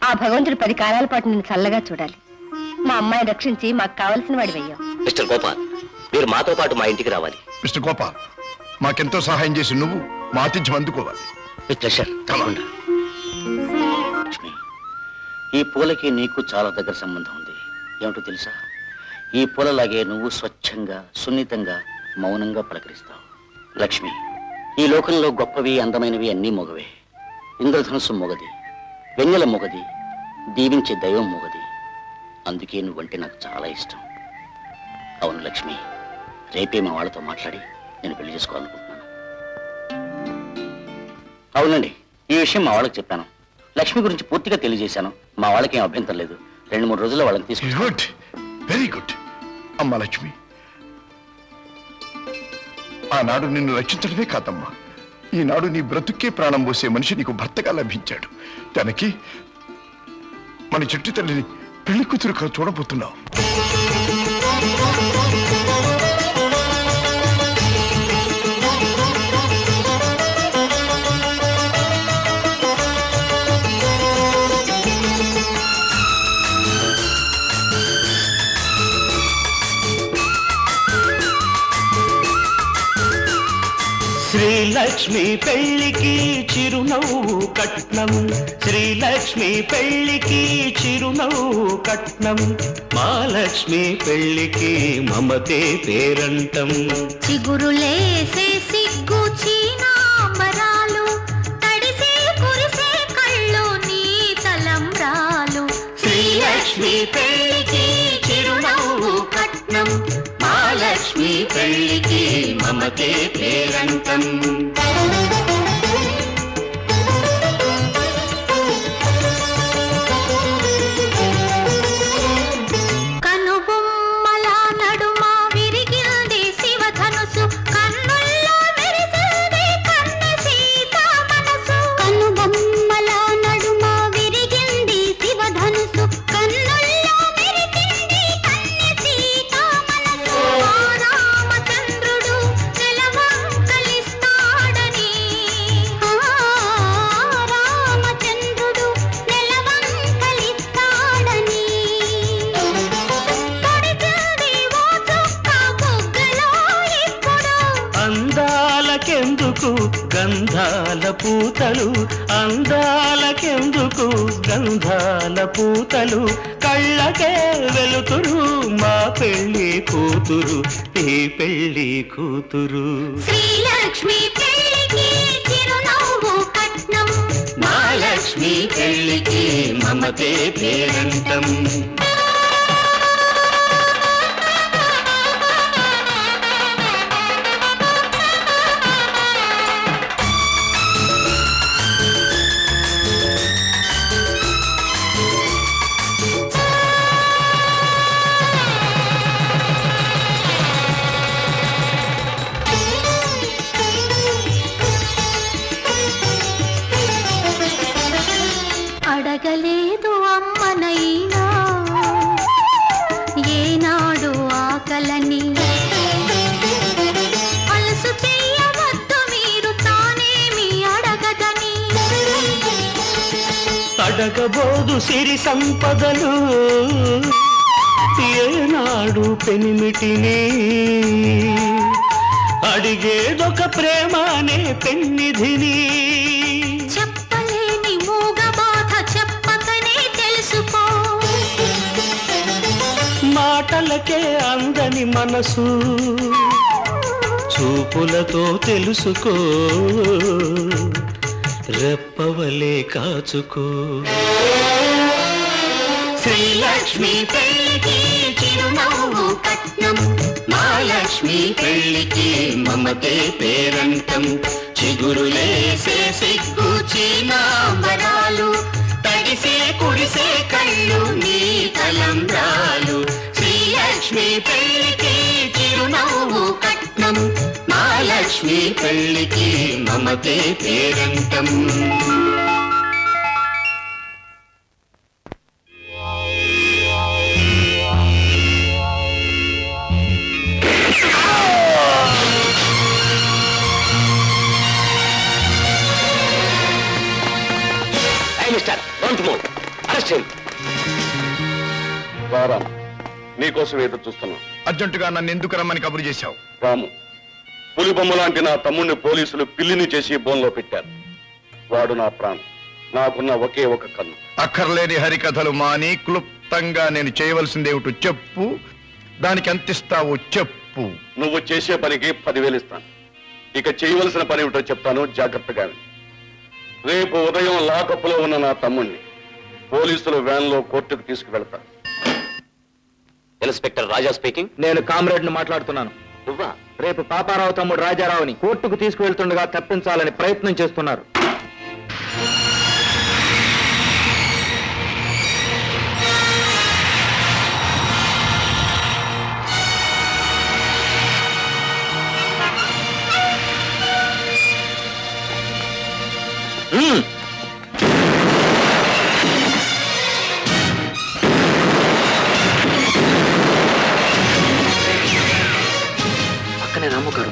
ఆ భగవంతుడు పది కాలాల పాటు నిన్ను చల్లగా చూడాలి మా అమ్మాయిని రక్షించి మాకు కావలసిన వాడి వెయ్యం మిస్టర్ గోపాల్ మీరు మాతో పాటు మా ఇంటికి రావాలి మిస్టర్ గోపాల్ మాకెంతో సహాయం చేసి నువ్వు మా ఆతిథ్యం అందుకోవాలి విత్ ప్లెషర్ తప్పకుండా లక్ష్మి ఈ పూలకి నీకు చాలా దగ్గర సంబంధం ఉంది ఏమిటో తెలుసా ఈ పూలలాగే నువ్వు స్వచ్ఛంగా సున్నితంగా మౌనంగా పలకరిస్తావు లక్ష్మి ఈ లోకంలో గొప్పవి అందమైనవి అన్నీ మొగవే ఇంద్రధనుసు మొగది వెన్నెల మొగది దీవించే దైవం మొగది అందుకే నువ్వంటే నాకు చాలా ఇష్టం అవును లక్ష్మి రేపే మా వాళ్ళతో మాట్లాడి నేను పెళ్లి చేసుకోవాలనుకుంటున్నాను అవునండి ఈ విషయం మా వాళ్ళకి చెప్పాను లక్ష్మి గురించి పూర్తిగా తెలియజేశాను మా వాళ్ళకి ఏం అభ్యంతరం లేదు రెండు మూడు రోజుల్లో వాళ్ళని తీసుకు గుడ్ వెరీ గుడ్ అమ్మా లక్ష్మి ఆనాడు నిన్ను రక్షించడమే కాదమ్మా ఈనాడు నీ బ్రతుక్కే ప్రాణం పోసే మనిషి నీకు భర్తగా లభించాడు దానికి మన చెట్టు తల్లిని పెళ్లి కూతురుగా చూడబోతున్నావు శ్రీలక్ష్మి పెళ్లికి చిరునవ్వు కట్నం శ్రీలక్ష్మి పెళ్లికి చిరునవ్వు కట్నం మహాలక్ష్మి పెళ్లికి మమతే పేరంటం చిగురులేసే సిగ్గు చీనాంబరాలు తడిసే కురిసే కళ్ళు నీ తలంబ్రాలు శ్రీలక్ష్మి పెళ్లికి చిరునవ్వు కట్నం మహాలక్ష్మి పెళ్లికి మమతే పేరంటం కనుబొమ్మల నడుమ విరిగింది శివధనుసు కన్నుల్లో మెరిసింది కన్నె సీత మనసు కనుబొమ్మల నడుమ విరిగింది శివధనుసు కన్నుల్లో మెరిసింది కన్నె సీత మనసు ఆ రామచంద్రుడు నెలవంకలిస్తాడని ఆ రామచంద్రుడు నెలవంకలిస్తాడని పడిచింది ఓ చుక్క బుగ్గలో ఇప్పుడు అందాలకెందుకు గంధాల పూతలు అందాలకెందుకు గంధాల పూతలు కళ్ళకే వెలుతురు మా పెళ్లి కూతురు ఈ పెళ్లి కూతురు శ్రీలక్ష్మి పెళ్లికి చిరునవ్వు కట్నం మహాలక్ష్మి పెళ్లికి మమతే పేరంటం అడగలేదు అమ్మనైనా ఏనాడు ఆకలని అలసు చెయ్యవద్దు మీరు తానేమి అడగదని అడగబోదు సిరి సంపదలు ఏనాడు పెనిమిటిని అడిగేదొక ప్రేమ అనే పెన్నిధిని చెప్పలేని మూగ బాధ చెప్పకనే తెలుసుకో మాటలకే అందని మనసు చూపులతో తెలుసుకో రెప్పవలే కాచుకో శ్రీలక్ష్మి పెళ్లికి చిరునవ్వు కట్నం మహాలక్ష్మి పెళ్లికి మమతే పేరంటం చిగురులేసే సిగ్గు చీనాంబరాలు తడిసే కురిసే కళ్ళు నీ తలంబ్రాలు శ్రీలక్ష్మి పెళ్లికి చిరునవ్వు కట్నం మహాలక్ష్మి పెళ్లికి మమతే పేరంటం మిస్టర్ డోంట్ మూవ్ అరెస్ట్ చేయండి రారా నీకోసం ఎదురు చూస్తున్నాం అర్జెంటుగా నన్ను ఎందుకు రమ్మని కబురు చేశావు రాము పులి బొమ్మ లాంటి నా తమ్ముడిని పోలీసులు పిల్లిని చేసి బోన్లో పెట్టారు వాడు నా ప్రాణం నాకున్న ఒకే ఒక కన్ను అక్కర్లేని హరికథలు మాని క్లుప్తంగా నేను చేయవలసిందేమిటో చెప్పు దానికి ఎంత ఇస్తావో చెప్పు నువ్వు చేసే పనికి పదివేలు ఇస్తాను ఇక చేయవలసిన పని ఏమిటో చెప్తాను జాగ్రత్తగా విను. రేపు ఉదయం లాకప్పులో ఉన్న నా తమ్ముణ్ణి పోలీసులు వ్యాన్లో కోర్టుకు తీసుకువెళ్తారు ఇన్స్పెక్టర్ రాజా స్పీకింగ్ నేను కామ్రేడ్ ను మాట్లాడుతున్నాను నువ్వా రేపు పాపారావు తమ్ముడు రాజారావుని కోర్టుకు తీసుకువెళ్తుండగా తప్పించాలని ప్రయత్నం చేస్తున్నారు పక్కనే రాము గారు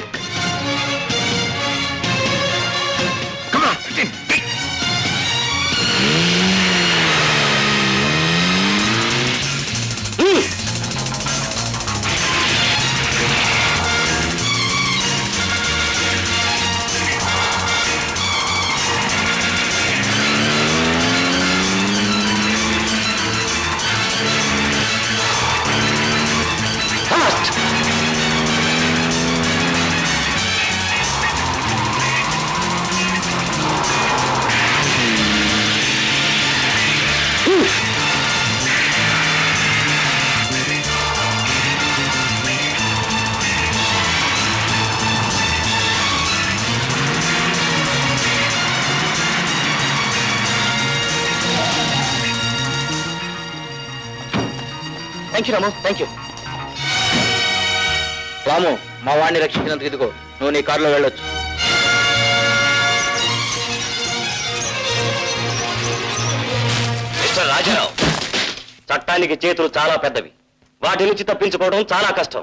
Come on, in, in. Thank you Ramu thank you Ramu మా వాడిని రక్షించినందుకు ఇదిగో నువ్వు నీ కారులో వెళ్ళొచ్చు మిస్టర్ రాజారావు చట్టానికి చేతులు చాలా పెద్దవి వాటి నుంచి తప్పించుకోవడం చాలా కష్టం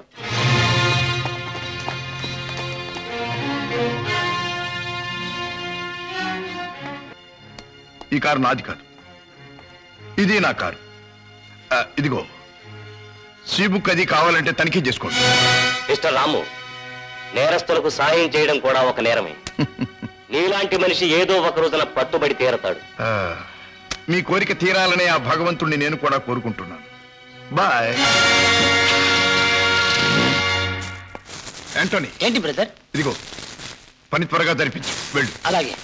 ఈ కారు నాది కాదు ఇది నా కారు ఆ, ఇదిగో సీ బుక్ అది కావాలంటే తనిఖీ చేసుకోండి మిస్టర్ రాము నేరస్తులకు సాయం చేయడం కూడా ఒక నేరమే నీలాంటి మనిషి ఏదో ఒక రోజున పట్టుబడి తీరతాడు ఆ, మీ కోరిక తీరాలనే ఆ భగవంతుణ్ణి నేను కూడా కోరుకుంటున్నాను బాయ్ యాంటోనీ ఏంటి బ్రదర్ ఇదిగో పని త్వరగా జరిపించు వెళ్ళు అలాగే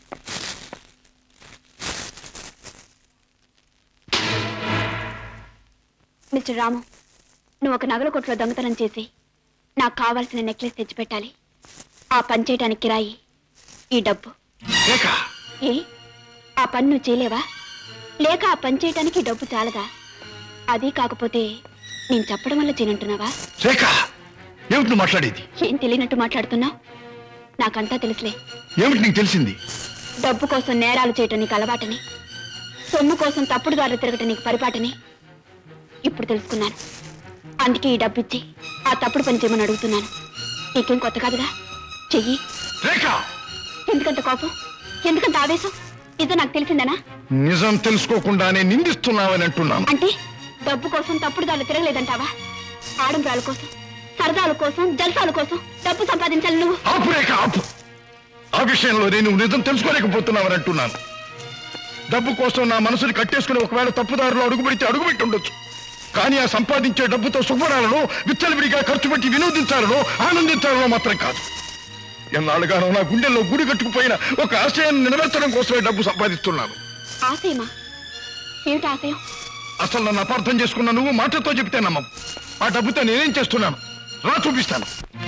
మిస్టర్ రాము నువ్వు ఒక నగల కొట్లో దొంగతనం చేసి నాకు కావాల్సిన నెక్లెస్ తెచ్చిపెట్టాలి ఆ పని చేయడానికి కిరాయి ఈ డబ్బు రేఖ ఏ ఆ పని నువ్వు చేయలేవా లేక ఆ పని చేయడానికి ఈ డబ్బు చాలదా అది కాకపోతే నేను చెప్పడం వల్ల చేయనంటున్నావా రేఖ ఏమిటి నువ్వు మాట్లాడేది ఏం తెలియనట్టు మాట్లాడుతున్నావు నాకంతా తెలుసులే ఏమిటి నీకు తెలిసింది డబ్బు కోసం నేరాలు చేయటం నీకు అలవాటని సొమ్ము కోసం తప్పుడు దారులు తిరగటం నీకు పరిపాటని ఇప్పుడు తెలుసుకున్నాను అందుకే ఈ డబ్బు ఇచ్చి ఆ తప్పుడు పని చేయమని అడుగుతున్నాను నీకేం కొత్త కాదుగా చెయ్యి రేఖ ఎందుకంత కోపం ఎందుకంత ఆవేశం ఇదో నాకు తెలిసిందేనా నిజం తెలుసుకోకుండానే నిందిస్తున్నావని అంటున్నాను అంటే డబ్బు కోసం తప్పుడు దారులు తిరగలేదంటావా ఆడంబరాల కోసం సరదాల కోసం జల్సాల కోసం డబ్బు సంపాదించాలి నువ్వు ఆపు రేఖ ఆపు ఆ విషయంలో నేను నిజం తెలుసుకోలేకపోతున్నావని అంటున్నాను డబ్బు కోసం నా మనసుని కట్టేసుకుని ఒకవేళ తప్పుదారులు అడుగుపెడితే అడుగుపెట్టి ఉండొచ్చు కానీ ఆ సంపాదించే డబ్బుతో శుభ్రాలను విచ్చలవిడిగా ఖర్చు పెట్టి వినోదించాలనో ఆనందించాలనో మాత్రం కాదు ఎన్నాళ్ళుగానో నా గుండెల్లో గుడి కట్టుకుపోయిన ఒక ఆశయాన్ని నెరవేర్చడం కోసమే డబ్బు సంపాదిస్తున్నాను ఆశయమా ఏమిటి ఆశయం అసలు నన్ను అపార్థం చేసుకున్న నువ్వు మాటతో చెప్తే నమ్మం ఆ డబ్బుతో నేనేం చేస్తున్నాను రా చూపిస్తాను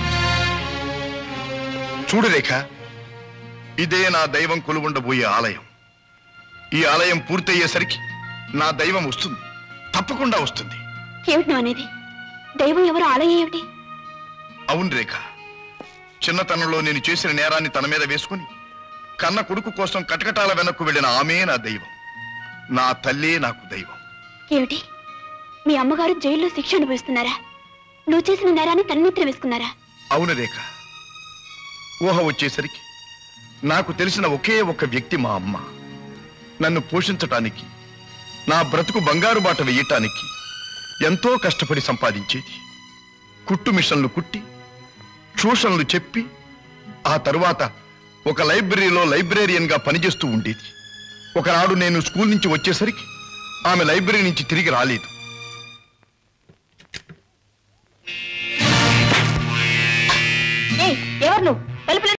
చూడు రేఖ ఇదే నా దైవం కొలువుండబోయే ఆలయం ఈ ఆలయం పూర్తయ్యేసరికి నా దైవం వస్తుంది తప్పకుండా వస్తుంది ఏమిటి నువ్వు అనేది దైవం ఎవరు ఆలయం ఏమిటి అవును రేఖ చిన్నతనంలో నేను చేసిన నేరాన్ని తన మీద వేసుకుని కన్న కొడుకు కోసం కటకటాల వెనక్కు వెళ్ళిన ఆమె నా దైవం నా తల్లే నాకు దైవం ఏమిటి మీ అమ్మగారు జైల్లో శిక్ష అనుభవిస్తున్నారా నువ్వు చేసిన నేరాన్ని తన్నిత్రం వేసుకున్నారా అవును రేఖ ఊహ వచ్చేసరికి నాకు తెలిసిన ఒకే ఒక వ్యక్తి మా అమ్మ నన్ను పోషించటానికి నా బ్రతుకు బంగారు బాట వేయటానికి ఎంతో కష్టపడి సంపాదించేది కుట్టు మిషన్లు కుట్టి ట్యూషన్లు చెప్పి ఆ తరువాత ఒక లైబ్రరీలో లైబ్రేరియన్గా పనిచేస్తూ ఉండేది ఒకనాడు నేను స్కూల్ నుంచి వచ్చేసరికి ఆమె లైబ్రరీ నుంచి తిరిగి రాలేదు ఏయ్, ఎవరు నువ్వు తలుపులు